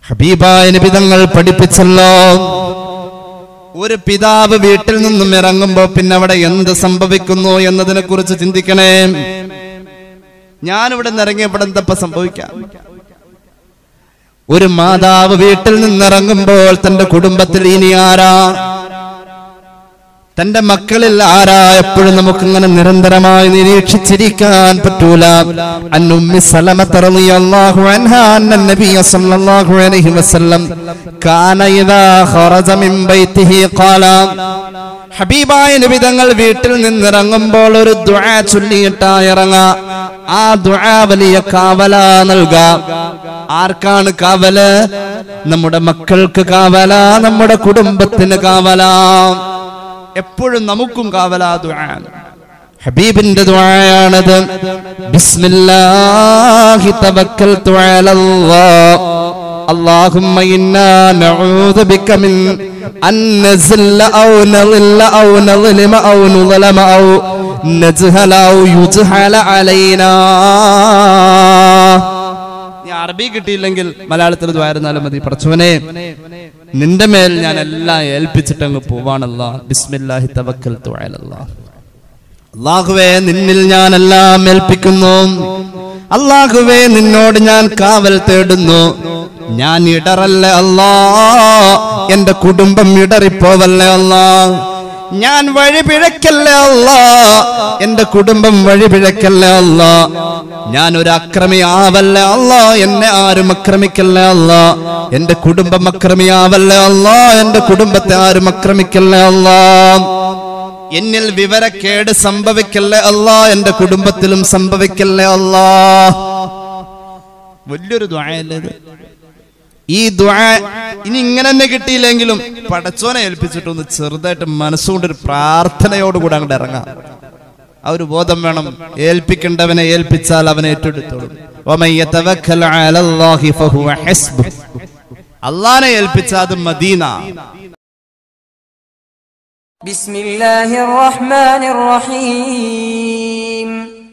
ഹബീബായ നിബിതങ്ങൾ പഠിപ്പിച്ചല്ലോ ഒരു പിതാവ് വീട്ടിൽ നിന്നും ഇറങ്ങുമ്പോ പിന്നെ അവിടെ എന്ത് സംഭവിക്കുന്നു എന്നതിനെ കുറിച്ച് ചിന്തിക്കണേ ഞാനിവിടെ നിന്ന് ഇറങ്ങിയപ്പോൾ എന്തപ്പ സംഭവിക്കാം ഒരു മാതാവ് വീട്ടിൽ നിന്നിറങ്ങുമ്പോൾ തന്റെ കുടുംബത്തിൽ ഇനി ആരാ തന്റെ മക്കളിൽ ആരാ എപ്പോഴും നമുക്കിങ്ങനെ നിരന്തരമായി നിരീക്ഷിച്ചിരിക്കാൻ പറ്റൂല അന്നുമ്മി സലമത്ത് റളിയല്ലാഹു അൻഹാ അന്ന നബിയ സല്ലല്ലാഹു അലൈഹി വസല്ലം കാന ഇദാ ഖറജ മിൻ ബൈതിഹി ഖാല ഹബീബായ നബി തങ്ങൾ വീട്ടിൽ നിന്നിറങ്ങുമ്പോൾ ഒരു ദുആ ചൊല്ലിയിട്ടാ ഇറങ്ങാ ആ ദുആ വലിയ കാവല നൽകാ ആർക്കാണ് കാവല് നമ്മുടെ മക്കൾക്ക് കാവല നമ്മുടെ കുടുംബത്തിന് കാവല എപ്പോഴും നമുക്കും കാവലാ ദുആ ഹബീബിന്റെ ദുആയാണത് ബിസ്മില്ലാഹി തവക്കൽതു അലല്ലാഹ് اللهم إنا نعوذ بك من أن نزل أو نضل أو نظلم أو نظلم أو نجهل أو يجهل علينا നീ അറബി കിട്ടിയില്ലെങ്കിൽ മലയാളത്തിൽ ദ്വാരുന്നാലും മതി പറച്ചവനെ നിന്റെ മേൽ ഞാൻ എല്ലാം ഏൽപ്പിച്ചിട്ടങ്ങ് പോവാണല്ല ബിസ്മില്ലാഹി തവക്കൽ അള്ളാഹുവേ നിന്നിൽ ഞാൻ എല്ലാം ഏൽപ്പിക്കുന്നു അള്ളാഹുവേ നിന്നോട് ഞാൻ കാവൽ തേടുന്നു ഞാൻ ഇടറല്ല അല്ലാ എന്റെ കുടുംബം ഇടറിപ്പോവല്ലേ അല്ലാ ഞാൻ വഴി പിഴക്കല്ലേ അല്ല എന്റെ കുടുംബം വഴി പിഴക്കല്ലേ അല്ല ഞാൻ ഒരു അക്രമി ആവല്ല അല്ല എന്നെ ആരും അക്രമിക്കല്ലേ അല്ല എന്റെ കുടുംബം അക്രമിയാവല്ലേ അല്ല എന്റെ കുടുംബത്തെ ആരും അക്രമിക്കല്ലേ അല്ല എന്നിൽ വിവരക്കേട് സംഭവിക്കല്ലേ അല്ല എന്റെ കുടുംബത്തിലും സംഭവിക്കല്ലേ അല്ല വലിയൊരു ദ്വായല്ലേ ഇത് ഈ ദ്വാ ഇനി ഇങ്ങനെ തന്നെ കിട്ടിയില്ലെങ്കിലും പടച്ചോനെ ഏൽപ്പിച്ചിട്ടൊന്ന് ചെറുതായിട്ട് മനസ്സുകൊണ്ടൊരു പ്രാർത്ഥനയോടുകൂടെ അങ്ങോട്ട് ഇറങ്ങാം ആ ഒരു ബോധം വേണം ഏൽപ്പിക്കേണ്ടവനെ ഏൽപ്പിച്ചാൽ അവനെ ഏറ്റെടുത്തോളും വമൻ യതവക്കൽ അലല്ലാഹി ഫഹുവ ഹസ്ബുഹ്. അള്ളാനെ ഏൽപ്പിച്ച അത് മദീന بسم الله الرحمن الرحيم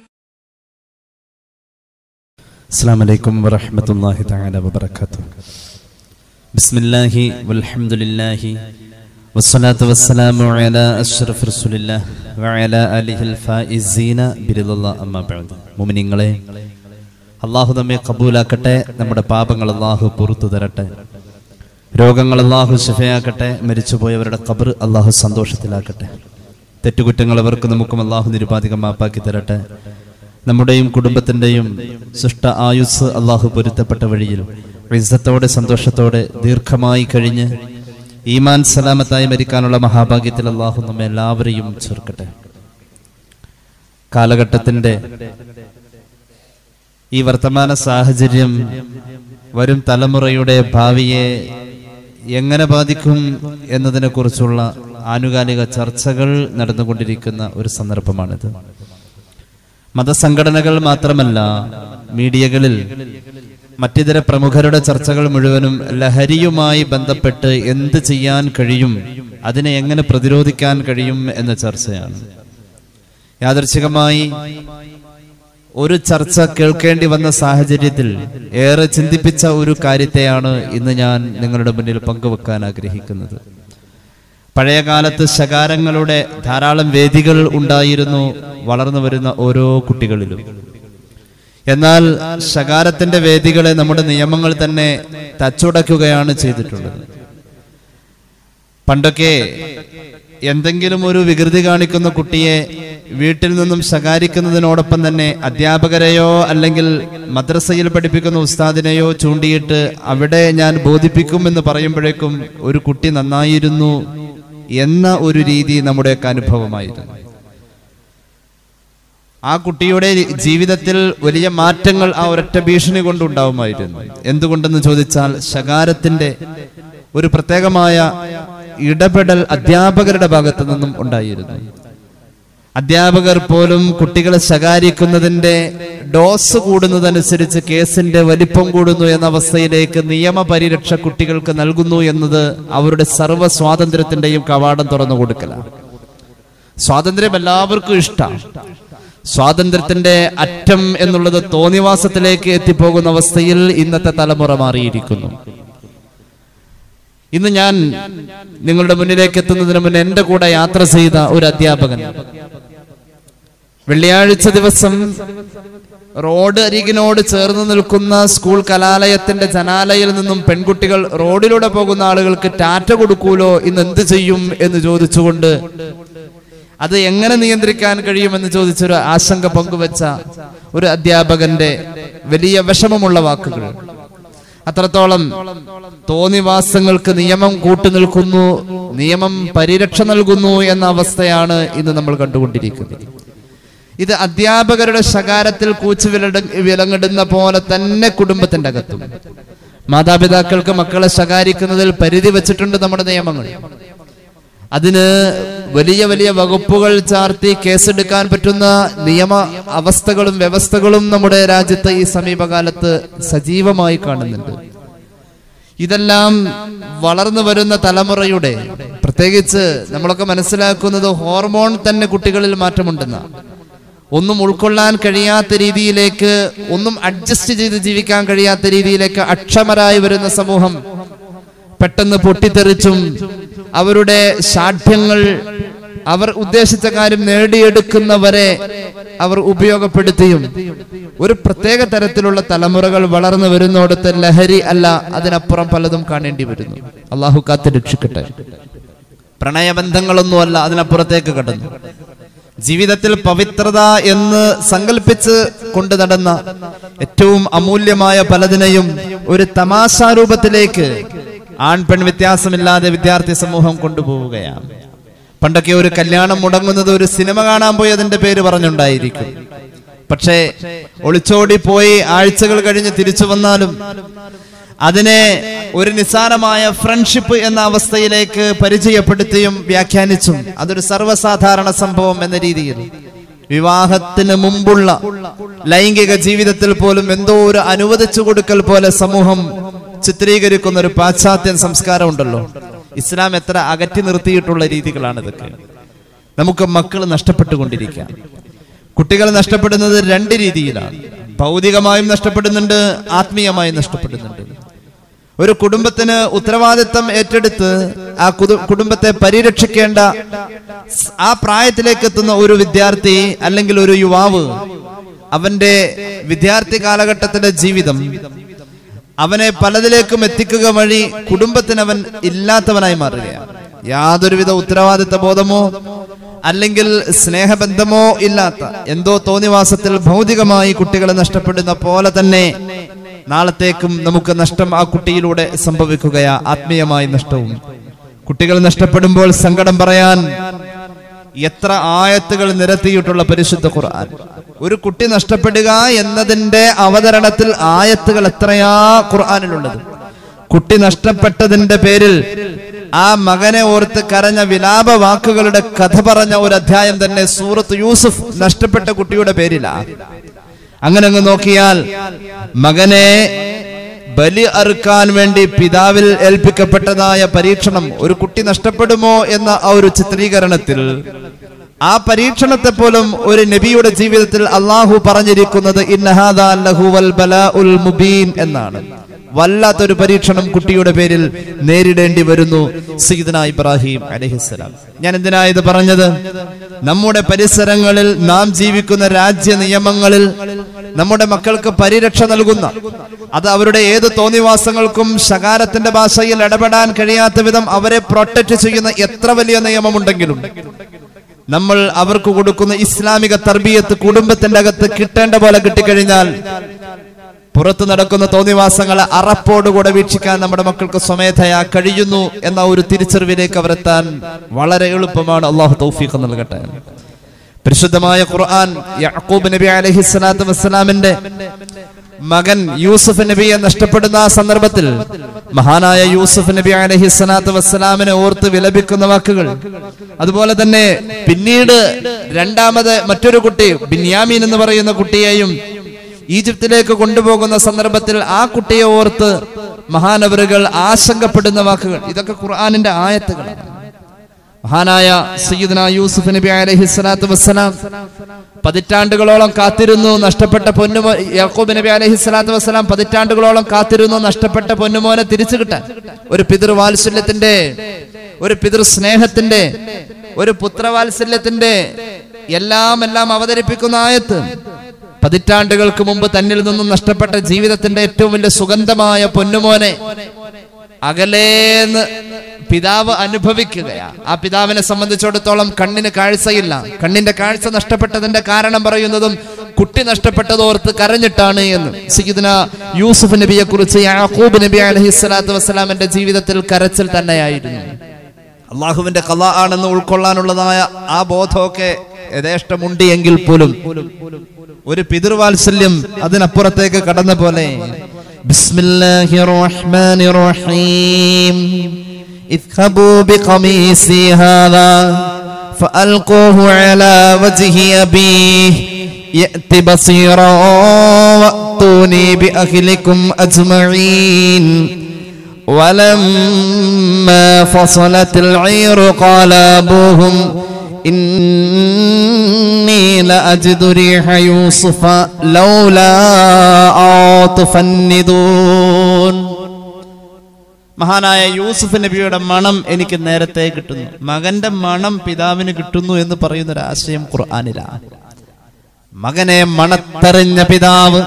السلام عليكم ورحمة الله تعالى وبركاته بسم الله والحمد لله والصلاة والسلام على أشرف رسول الله وعلى آله الفائزين برضا الله أما بعد മുഅ്മിനീങ്ങളെ അള്ളാഹു നമ്മെ കബൂലാക്കട്ടെ നമ്മുടെ പാപങ്ങൾ അള്ളാഹു പുറത്തു തരട്ടെ രോഗങ്ങൾ അള്ളാഹു ശിഫയാക്കട്ടെ മരിച്ചുപോയവരുടെ കബർ അള്ളാഹു സന്തോഷത്തിലാക്കട്ടെ തെറ്റുകുറ്റങ്ങൾ അവർക്ക് നമുക്കും അള്ളാഹു നിരുപാധികം മാപ്പാക്കി തരട്ടെ നമ്മുടെയും കുടുംബത്തിന്റെയും സൃഷ്ട ആയുസ് അള്ളാഹു പൊരുത്തപ്പെട്ട വഴിയിൽ ഇസ്സത്തോടെ സന്തോഷത്തോടെ ദീർഘമായി കഴിഞ്ഞ് ഈമാൻ സലാമത്തായി മരിക്കാനുള്ള മഹാഭാഗ്യത്തിൽ അള്ളാഹു നമ്മെ എല്ലാവരെയും ചേർക്കട്ടെ കാലഘട്ടത്തിന്റെ ഈ വർത്തമാന സാഹചര്യം വരും തലമുറയുടെ ഭാവിയെ എങ്ങനെ ബാധിക്കും എന്നതിനെ കുറിച്ചുള്ള ആനുകാലിക ചർച്ചകൾ നടന്നുകൊണ്ടിരിക്കുന്ന ഒരു സന്ദർഭമാണിത് മതസംഘടനകൾ മാത്രമല്ല മീഡിയകളിൽ മറ്റിതര പ്രമുഖരുടെ ചർച്ചകൾ മുഴുവനും ലഹരിയുമായി ബന്ധപ്പെട്ട് എന്ത് ചെയ്യാൻ കഴിയും അതിനെ എങ്ങനെ പ്രതിരോധിക്കാൻ കഴിയും എന്ന ചർച്ചയാണ് യാദർച്ഛികമായി ഒരു ചർച്ച കേൾക്കേണ്ടി വന്ന സാഹചര്യത്തിൽ ഏറെ ചിന്തിപ്പിച്ച ഒരു കാര്യത്തെയാണ് ഇന്ന് ഞാൻ നിങ്ങളുടെ മുന്നിൽ പങ്കുവെക്കാൻ ആഗ്രഹിക്കുന്നത് പഴയ കാലത്ത് ശകാരങ്ങളുടെ ധാരാളം വേദികൾ ഉണ്ടായിരുന്നു വളർന്നു വരുന്ന ഓരോ കുട്ടികളിലും എന്നാൽ ശകാരത്തിന്റെ വേദികളെ നമ്മുടെ നിയമങ്ങൾ തന്നെ തച്ചുടയ്ക്കുകയാണ് ചെയ്തിട്ടുള്ളത് പണ്ടൊക്കെ എന്തെങ്കിലും ഒരു വികൃതി കാണിക്കുന്ന കുട്ടിയെ വീട്ടിൽ നിന്നും ശകാരിക്കുന്നതിനോടൊപ്പം തന്നെ അധ്യാപകരെയോ അല്ലെങ്കിൽ മദ്രസയിൽ പഠിപ്പിക്കുന്ന ഉസ്താദിനെയോ ചൂണ്ടിയിട്ട് അവിടെ ഞാൻ ബോധിപ്പിക്കുമെന്ന് പറയുമ്പോഴേക്കും ഒരു കുട്ടി നന്നായിരുന്നു എന്ന ഒരു രീതി നമ്മുടെയൊക്കെ അനുഭവമായിരുന്നു ആ കുട്ടിയുടെ ജീവിതത്തിൽ വലിയ മാറ്റങ്ങൾ ആ ഒരൊറ്റ ഭീഷണി കൊണ്ടുണ്ടാവുമായിരുന്നു എന്തുകൊണ്ടെന്ന് ചോദിച്ചാൽ ശകാരത്തിന്റെ ഒരു പ്രത്യേകമായ ഇടപെടൽ അധ്യാപകരുടെ ഭാഗത്തു നിന്നും ഉണ്ടായിരുന്നു അധ്യാപകർ പോലും കുട്ടികളെ ശകാരിക്കുന്നതിന്റെ ഡോസ് കൂടുന്നതനുസരിച്ച് കേസിന്റെ വലിപ്പം കൂടുന്നു എന്ന അവസ്ഥയിലേക്ക് നിയമപരിരക്ഷ കുട്ടികൾക്ക് നൽകുന്നു എന്നത് അവരുടെ സർവ്വ സ്വാതന്ത്ര്യത്തിന്റെയും കവാടം തുറന്നു കൊടുക്കലാണ് സ്വാതന്ത്ര്യം എല്ലാവർക്കും ഇഷ്ടമാണ് സ്വാതന്ത്ര്യത്തിന്റെ അറ്റം എന്നുള്ളത് തോന്നിവാസത്തിലേക്ക് എത്തിപ്പോകുന്ന അവസ്ഥയിൽ ഇന്നത്തെ തലമുറ മാറിയിരിക്കുന്നു ഇന്ന് ഞാൻ നിങ്ങളുടെ മുന്നിലേക്ക് എത്തുന്നതിന് മുന്നേ എന്റെ കൂടെ യാത്ര ചെയ്ത ഒരു അധ്യാപകൻ വെള്ളിയാഴ്ച ദിവസം റോഡ് അരികിനോട് ചേർന്ന് നിൽക്കുന്ന സ്കൂൾ കലാലയത്തിന്റെ ജനാലയിൽ നിന്നും പെൺകുട്ടികൾ റോഡിലൂടെ പോകുന്ന ആളുകൾക്ക് ടാറ്റ കൊടുക്കൂലോ ഇന്ന് എന്ത് ചെയ്യും എന്ന് ചോദിച്ചുകൊണ്ട് അത് എങ്ങനെ നിയന്ത്രിക്കാൻ കഴിയുമെന്ന് ചോദിച്ചൊരു ആശങ്ക പങ്കുവെച്ച ഒരു അധ്യാപകന്റെ വലിയ വിഷമമുള്ള വാക്കുകൾ അത്രത്തോളം തോന്നിവാസങ്ങൾക്ക് നിയമം കൂട്ടുനിൽക്കുന്നു നിയമം പരിരക്ഷ നൽകുന്നു എന്ന അവസ്ഥയാണ് ഇന്ന് നമ്മൾ കണ്ടുകൊണ്ടിരിക്കുന്നത് ഇത് അധ്യാപകരുടെ ശകാരത്തിൽ കൂച്ചു വിലട വിലങ്ങിടുന്ന പോലെ തന്നെ കുടുംബത്തിന്റെ അകത്തും മാതാപിതാക്കൾക്ക് മക്കളെ ശകാരിക്കുന്നതിൽ പരിധി വെച്ചിട്ടുണ്ട് നമ്മുടെ നിയമങ്ങൾ അതിന് വലിയ വലിയ വകുപ്പുകൾ ചാർത്തി കേസെടുക്കാൻ പറ്റുന്ന നിയമ അവസ്ഥകളും വ്യവസ്ഥകളും നമ്മുടെ രാജ്യത്ത് ഈ സമീപകാലത്ത് സജീവമായി കാണുന്നുണ്ട് ഇതെല്ലാം വളർന്നു വരുന്ന തലമുറയുടെ പ്രത്യേകിച്ച് നമ്മളൊക്കെ മനസ്സിലാക്കുന്നത് ഹോർമോൺ തന്നെ കുട്ടികളിൽ മാറ്റമുണ്ടെന്ന ഒന്നും ഉൾക്കൊള്ളാൻ കഴിയാത്ത രീതിയിലേക്ക് ഒന്നും അഡ്ജസ്റ്റ് ചെയ്ത് ജീവിക്കാൻ കഴിയാത്ത രീതിയിലേക്ക് അക്ഷമരായി വരുന്ന സമൂഹം പെട്ടെന്ന് പൊട്ടിത്തെറിച്ചും അവരുടെ ശാഠ്യങ്ങൾ അവർ ഉദ്ദേശിച്ച കാര്യം നേടിയെടുക്കുന്നവരെ അവർ ഉപയോഗപ്പെടുത്തിയും ഒരു പ്രത്യേക തരത്തിലുള്ള തലമുറകൾ വളർന്നു വരുന്നോടത്ത് ലഹരി അല്ല അതിനപ്പുറം പലതും കാണേണ്ടി വരുന്നു അള്ളാഹു കാത്ത് രക്ഷിക്കട്ടെ പ്രണയബന്ധങ്ങളൊന്നുമല്ല അതിനപ്പുറത്തേക്ക് കടന്നു ജീവിതത്തിൽ പവിത്രത എന്ന് സങ്കല്പിച്ച് കൊണ്ടു നടന്ന ഏറ്റവും അമൂല്യമായ പലതിനെയും ഒരു തമാശാരൂപത്തിലേക്ക് ആൺ പെൺ വ്യത്യാസമില്ലാതെ വിദ്യാർത്ഥി സമൂഹം കൊണ്ടുപോവുകയാണ് പണ്ടൊക്കെ ഒരു കല്യാണം മുടങ്ങുന്നത് ഒരു സിനിമ കാണാൻ പോയി അതിന്റെ പേര് പറഞ്ഞുണ്ടായിരിക്കും പക്ഷേ ഒളിച്ചോടി പോയി ആഴ്ചകൾ കഴിഞ്ഞ് തിരിച്ചു വന്നാലും അതിനെ ഒരു നിസ്സാരമായ ഫ്രണ്ട്ഷിപ്പ് എന്ന അവസ്ഥയിലേക്ക് പരിചയപ്പെടുത്തിയും വ്യാഖ്യാനിച്ചും അതൊരു സർവ്വസാധാരണ സംഭവം എന്ന രീതിയിൽ വിവാഹത്തിന് മുമ്പുള്ള ലൈംഗിക ജീവിതത്തിൽ പോലും എന്തോ ഒരു അനുവദിച്ചു കൊടുക്കൽ പോലെ സമൂഹം ചിത്രീകരിക്കുന്ന ഒരു പാശ്ചാത്യ സംസ്കാരം ഉണ്ടല്ലോ ഇസ്ലാം എത്ര അകറ്റി നിർത്തിയിട്ടുള്ള രീതികളാണ് ഇതൊക്കെ നമുക്ക് മക്കൾ നഷ്ടപ്പെട്ടുകൊണ്ടിരിക്കാം കുട്ടികൾ നഷ്ടപ്പെടുന്നത് രണ്ട് രീതിയിലാണ് ഭൗതികമായും നഷ്ടപ്പെടുന്നുണ്ട് ആത്മീയമായും നഷ്ടപ്പെടുന്നുണ്ട് ഒരു കുടുംബത്തിന് ഉത്തരവാദിത്തം ഏറ്റെടുത്ത് ആ കുതു- കുടുംബത്തെ പരിരക്ഷിക്കേണ്ട സ് ആ പ്രായത്തിലേക്ക് എത്തുന്ന ഒരു വിദ്യാർത്ഥി അല്ലെങ്കിൽ ഒരു യുവാവ് അവന്റെ വിദ്യാർത്ഥി കാലഘട്ടത്തിന്റെ ജീവിതം അവനെ പലതിലേക്കും എത്തിക്കുക വഴി കുടുംബത്തിന് അവൻ ഇല്ലാത്തവനായി മാറുകയാണ് യാതൊരുവിധ ഉത്തരവാദിത്ത ബോധമോ അല്ലെങ്കിൽ സ്നേഹബന്ധമോ ഇല്ലാത്ത എന്തോ തോന്നിവാസത്തിൽ ഭൗതികമായി കുട്ടികളെ നഷ്ടപ്പെടുന്ന പോലെ തന്നെ നാളത്തേക്കും നമുക്ക് നഷ്ടം ആ കുട്ടിയിലൂടെ സംഭവിക്കുകയാ ആത്മീയമായ നഷ്ടവും കുട്ടികൾ നഷ്ടപ്പെടുമ്പോൾ സങ്കടം പറയാൻ എത്ര ആയത്തുകൾ നിരത്തിയിട്ടുള്ള പരിശുദ്ധ ഖുർആൻ ഒരു കുട്ടി നഷ്ടപ്പെടുക എന്നതിന്റെ അവതരണത്തിൽ ആയത്തുകൾ എത്രയാ ഖുർആനിലുള്ളത് കുട്ടി നഷ്ടപ്പെട്ടതിന്റെ പേരിൽ ആ മകനെ ഓർത്ത് കരഞ്ഞ വിലാപ വാക്കുകളുടെ കഥ പറഞ്ഞ ഒരു അധ്യായം തന്നെ സൂറത്ത് യൂസുഫ് നഷ്ടപ്പെട്ട കുട്ടിയുടെ പേരിലാ അങ്ങനെ അങ്ങ് നോക്കിയാൽ മകനെ ബലി അറുക്കാൻ വേണ്ടി പിതാവിൽ ഏൽപ്പിക്കപ്പെട്ടതായ പരീക്ഷണം ഒരു കുട്ടി നഷ്ടപ്പെടുമോ എന്ന ആ ഒരു ചിത്രീകരണത്തിൽ ആ പരീക്ഷണത്തെ പോലും ഒരു നബിയുടെ ജീവിതത്തിൽ അള്ളാഹു പറഞ്ഞിരിക്കുന്നത് ഇന്നഹാദാ ലഹുവൽ ബലാഉൽ മുബീൻ എന്നാണ് വല്ലാത്തൊരു പരീക്ഷണം കുട്ടിയുടെ പേരിൽ നേരിടേണ്ടി വരുന്നു സീദന ഇബ്രാഹിം അലഹിസ്സലാം ഞാൻ എന്തിനാ ഇത് പറഞ്ഞത് നമ്മുടെ പരിസരങ്ങളിൽ നാം ജീവിക്കുന്ന രാജ്യ നിയമങ്ങളിൽ നമ്മുടെ മക്കൾക്ക് പരിരക്ഷ നൽകുന്ന അത് അവരുടെ ഏത് തോന്നിവാസങ്ങൾക്കും ശകാരത്തിന്റെ ഭാഷയിൽ ഇടപെടാൻ കഴിയാത്ത വിധം അവരെ പ്രൊട്ടക്ട് ചെയ്യുന്ന എത്ര വലിയ നിയമമുണ്ടെങ്കിലും നമ്മൾ അവർക്ക് കൊടുക്കുന്ന ഇസ്ലാമിക തർബീയത്ത് കുടുംബത്തിന്റെ അകത്ത് കിട്ടേണ്ട പോലെ കിട്ടിക്കഴിഞ്ഞാൽ പുറത്തു നടക്കുന്ന തോന്നിവാസങ്ങളെ അറപ്പോടുകൂടെ വീക്ഷിക്കാൻ നമ്മുടെ മക്കൾക്ക് സ്വമേധയാ കഴിയുന്നു എന്ന ഒരു തിരിച്ചറിവിലേക്ക് അവരെത്താൻ വളരെ എളുപ്പമാണ് അള്ളാഹു തൗഫീഖ് നൽകട്ടെ പരിശുദ്ധമായ ഖുർആൻ യഅഖൂബ് നബി അലൈഹി സ്വലാത്തു വസ്സലാമിന്റെ മകൻ യൂസുഫ് നബിയെ നഷ്ടപ്പെടുന്ന ആ സന്ദർഭത്തിൽ മഹാനായ യൂസുഫ് നബി അലൈഹി സ്വലാത്തു വസ്സലാമിനെ ഓർത്ത് വിലപിക്കുന്ന വാക്കുകൾ അതുപോലെ തന്നെ പിന്നീട് രണ്ടാമത് മറ്റൊരു കുട്ടി ബിന്യാമീൻ എന്ന് പറയുന്ന കുട്ടിയെയും ഈജിപ്തിലേക്ക് കൊണ്ടുപോകുന്ന സന്ദർഭത്തിൽ ആ കുട്ടിയെ ഓർത്ത് മഹാനവറുകൾ ആശങ്കപ്പെടുന്ന വാക്കുകൾ ഇതൊക്കെ ഖുർആാനിന്റെ ആയത്തുകളാണ് മഹാനായ സയ്യിദ്ന യൂസുഫ് നബി അലൈഹി സ്വലാത്തു വസ്സലാം പതിറ്റാണ്ടുകളോളം കാത്തിരുന്നു നഷ്ടപ്പെട്ട പൊന്നുമോ യാക്കൂബ് നബി അലൈഹി സ്വലാത്തു വസ്സലാം പതിറ്റാണ്ടുകളോളം കാത്തിരുന്നു നഷ്ടപ്പെട്ട പൊന്നുമോനെ തിരിച്ചു കിട്ടാൻ ഒരു പിതൃവാത്സല്യത്തിന്റെ ഒരു പിതൃ സ്നേഹത്തിന്റെ ഒരു പുത്രവാത്സല്യത്തിന്റെ എല്ലാം എല്ലാം അവതരിപ്പിക്കുന്ന ആയത്ത് പതിറ്റാണ്ടുകൾക്ക് മുമ്പ് തന്നിൽ നിന്നും നഷ്ടപ്പെട്ട ജീവിതത്തിന്റെ ഏറ്റവും വലിയ സുഗന്ധമായ പൊന്നുമോനെ അകലേന്ന് പിതാവ് അനുഭവിക്കുകയാ ആ പിതാവിനെ സംബന്ധിച്ചിടത്തോളം കണ്ണിന് കാഴ്ചയില്ല കണ്ണിന്റെ കാഴ്ച നഷ്ടപ്പെട്ടതിന്റെ കാരണം പറയുന്നതും കുട്ടി നഷ്ടപ്പെട്ടതോർത്ത് കരഞ്ഞിട്ടാണ് എന്ന് സയ്യിദ്ന യൂസുഫ് നബിയെ കുറിച്ച് യാക്കൂബ് നബി അലഹി സ്വലാത്തു വസ്സലാമിന്റെ ജീവിതത്തിൽ കരച്ചിൽ തന്നെയായിരുന്നു അള്ളാഹുവിന്റെ കല ആണെന്ന് ഉൾക്കൊള്ളാനുള്ളതായ ആ ബോധമൊക്കെ യഥേഷ്ടമുണ്ട് എങ്കിൽ പോലും ഒരു പിതൃവാത്സല്യം അതിനപ്പുറത്തേക്ക് കടന്ന പോലെ ബിസ്മില്ലാഹിർ റഹ്മാനിർ റഹീം اذهبوا بقميصي هذا فألقوه على وجه أبيه يأت بصيرا وأتوني بأهلكم أجمعين ولما فصلت العير قال أبوهم إني لأجد ريح يوسف لولا أطفندون മഹാനായ യൂസുഫ് നബിയുടെ മണം എനിക്ക് നേരത്തെ കിട്ടുന്നു മകന്റെ മണം പിതാവിന് കിട്ടുന്നു എന്ന് പറയുന്ന ഒരു ആശയം ഖുർആാനിലാണ് മകനെ മണത്തെറിഞ്ഞ പിതാവ്